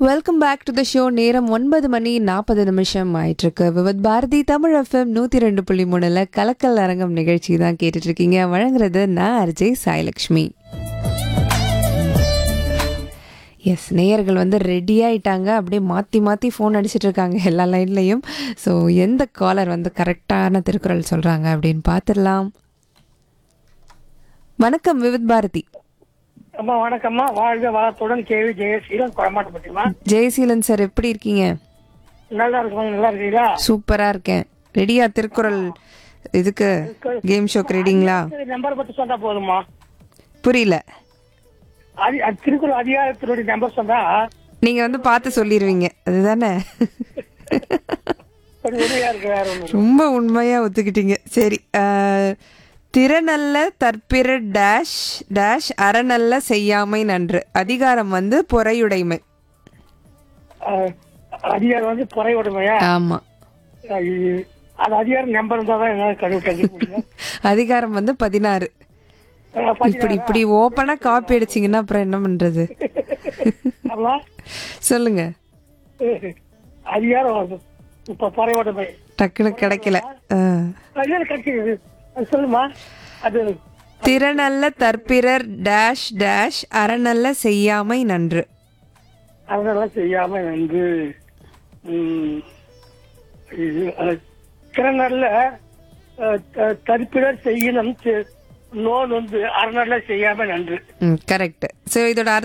Welcome back to the show நேரம் ஒன்பது மணி நாற்பது நிமிஷம் ஆயிட்டிருக்கு விவத் பாரதி தமிழ் எஃப்எம் நூற்றி ரெண்டு புள்ளி மூணில் கலக்கல் அரங்கம் நிகழ்ச்சி தான் கேட்டுட்டு இருக்கீங்க வழங்குறது நான் அர்ஜய் சாய்லக்ஷ்மி எஸ் நேயர்கள் வந்து ரெடி ஆயிட்டாங்க அப்படியே மாற்றி மாற்றி ஃபோன் அடிச்சிட்டு இருக்காங்க எல்லா லைன்லையும் ஸோ எந்த காலர் வந்து கரெக்டான திருக்குறள் சொல்கிறாங்க அப்படின்னு பார்த்துடலாம் வணக்கம் விவித் பாரதி அம்மா வணக்கம்மா வாழ்க வளத்துடன் கேவி ஜெயசீலன் குழமாட்டப்பட்டிமா ஜெயசீலன் சார் எப்படி இருக்கீங்க நல்லா இருக்குமா நல்லா இருக்கீங்களா சூப்பரா இருக்கேன் ரெடியா திருக்குறள் இதுக்கு கேம் ஷோக்கு ரெடிங்களா சரி, நம்பர் பத்தி சொன்னா போதுமா புரியல அதி அது திருக்குறள் அதிகாரத்தினுடைய நம்பர் சொன்னா நீங்க வந்து பார்த்து சொல்லிடுவீங்க அதுதானே கொஞ்சம் உதவியா இருக்கு வேற ஒண்ணு ரொம்ப உண்மையா ஒத்துக்கிட்டீங்க சரி அஹ், திறனல்ல தற்பிற டேஷ் டேஷ் அறநல்ல செய்யாமை நன்று அதிகாரம் வந்து பொறையுடைமை அஹ், அதிகாரம் வந்து குறை உடைமையா ஆமா அஹ், அது அதிகாரம் நம்பர் இருந்தா தான் என்னால கழுவு கழிக்க முடியும் அதிகாரம் வந்து பதினாறு அஹ், இப்படி பாத்தீங்களா? இப்படி ஓப்பனா காப்பி அடிச்சீங்கன்னா அப்புறம் என்ன பண்றது ஆமா. சொல்லுங்க அஹ், அதிகாரம் வந்து இப்ப குறை உடைமை டக்குனு கிடைக்கல அஹ். அதிகாரம் கிடைக்கிறது அது சொல்லுமா அது திறனல்ல தற்பிறர் டேஷ் டேஷ் அறநல்ல செய்யாமை நன்று அதெல்லாம் செய்யாம வந்து ம், இது, அஹ், திறனல்ல அஹ், த- தரிப்பிடர் செய்யணும் நோன் வந்து அறநல்ல செய்யாம நன்று கரெக்ட் ஸோ இதோட அர்த்தம்